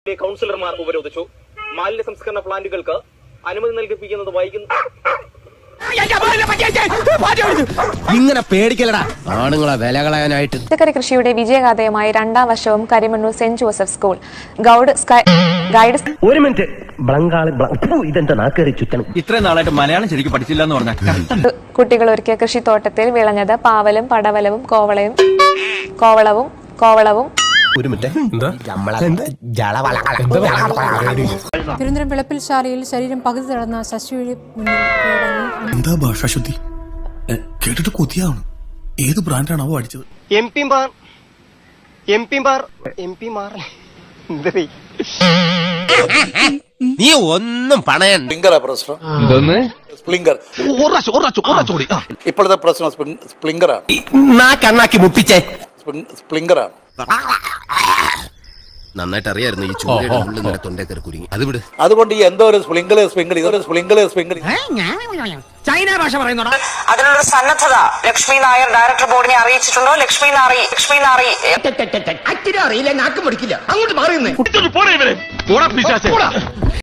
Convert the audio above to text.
കൗൺസിലർമാർ ഉപരോധിച്ചു മാലിന്യ സംസ്കരണ പ്ലാന്റുകൾക്ക് അനുമതി നൽകിപ്പിക്കുന്നത് വൈകുന്ന ഇങ്ങനെ പേടിക്കലടാ ആണുങ്ങളെ വില കളയാനായിട്ട് പച്ചക്കറി കൃഷിയുടെ വിജയഗാഥയുമായി രണ്ടാം വർഷവും കരിമണ്ണൂർ സെന്റ് ജോസഫ് സ്കൂൾ ഗൗഡ് സ്കൈ ഗൈഡ് ഒരു മിനിറ്റ് ബ്ലങ്കാളി ഇതെന്താ നാക്കേറി ചുറ്റണം ഇത്രയും നാളായിട്ട് മലയാളം ശരിക്കും പഠിച്ചില്ല എന്ന് പറഞ്ഞാൽ കുട്ടികൾ ഒരുക്കിയ കൃഷിത്തോട്ടത്തിൽ വിളഞ്ഞത് പാവലും പടവലവും കോവളയും കോവളവും കോവളവും ഒരു മിനിറ്റ് തിരുവനന്തപുരം വിളപ്പിൽശാലയിൽ ശരീരം പകുതി തടന്ന ശശിയുടെ മുന്നിൽ കീഴടങ്ങി എന്താ ഭാഷാശുദ്ധി എ, കേട്ടിട്ട് കൊതിയാവണം ഏത് ബ്രാൻഡാണാവോ അടിച്ചത് എം പിമാർ എം പിമാർ എം പിമാർ എന്തേ നീ ഒന്നും പണയണ്ട സ്പ്ലിങ്കറാ പ്രശ്നം സ്പ്ലിങ്കർ ഇപ്പോഴത്തെ പ്രശ്നം സ്പ്ലിങ്- സ്പ്ലിങ്കറാണ് നാ കണ്ണാക്കി മുപ്പിച്ചേ സ്പ്ലിങ്- സ്പ്ലിങ്കറാണ് നന്നായിട്ട് അറിയായിരുന്നു ഈ ചൂരയുടെ ഉള്ളിൽ നിന്നെ തൊണ്ടേ കയറി കുരുങ്ങി അത് വിട് അതുകൊണ്ട് ഈ എന്തോ ഒരു സ്പ്ലിങ്കർ സ്പ്ലിങ്കർ ഇതൊരു സ്പ്ലിങ്കർ സ്പ്ലിങ്കർ അതിനുള്ളൊരു സന്നദ്ധത ലക്ഷ്മി നായർ ഡയറക്ടർ ബോർഡിനെ അറിയിച്ചിട്ടുണ്ടോ ലക്ഷ്മി നാറി ലക്ഷ്മി നാറി അറിയില്ല നാക്ക് മുടിക്കില്ല അങ്ങോട്ട് മാറി